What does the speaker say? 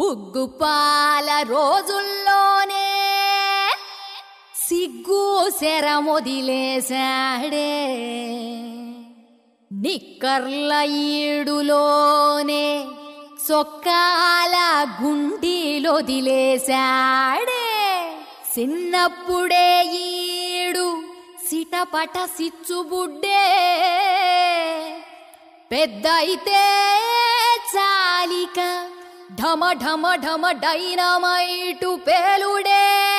బుగ్గుపాల రోజుల్లోనే సిగ్గు శరమొదిలేశాడే నిక్కర్ల ఈడులోనే సొక్కాల గుండీలొదిలేశాడే చిన్నప్పుడే ఈడు సిటపట సిచ్చుబుడ్డే పెద్ద అయితే చాలిక ఢమ ఢమ ఢమ డైనమైటు పేలుడే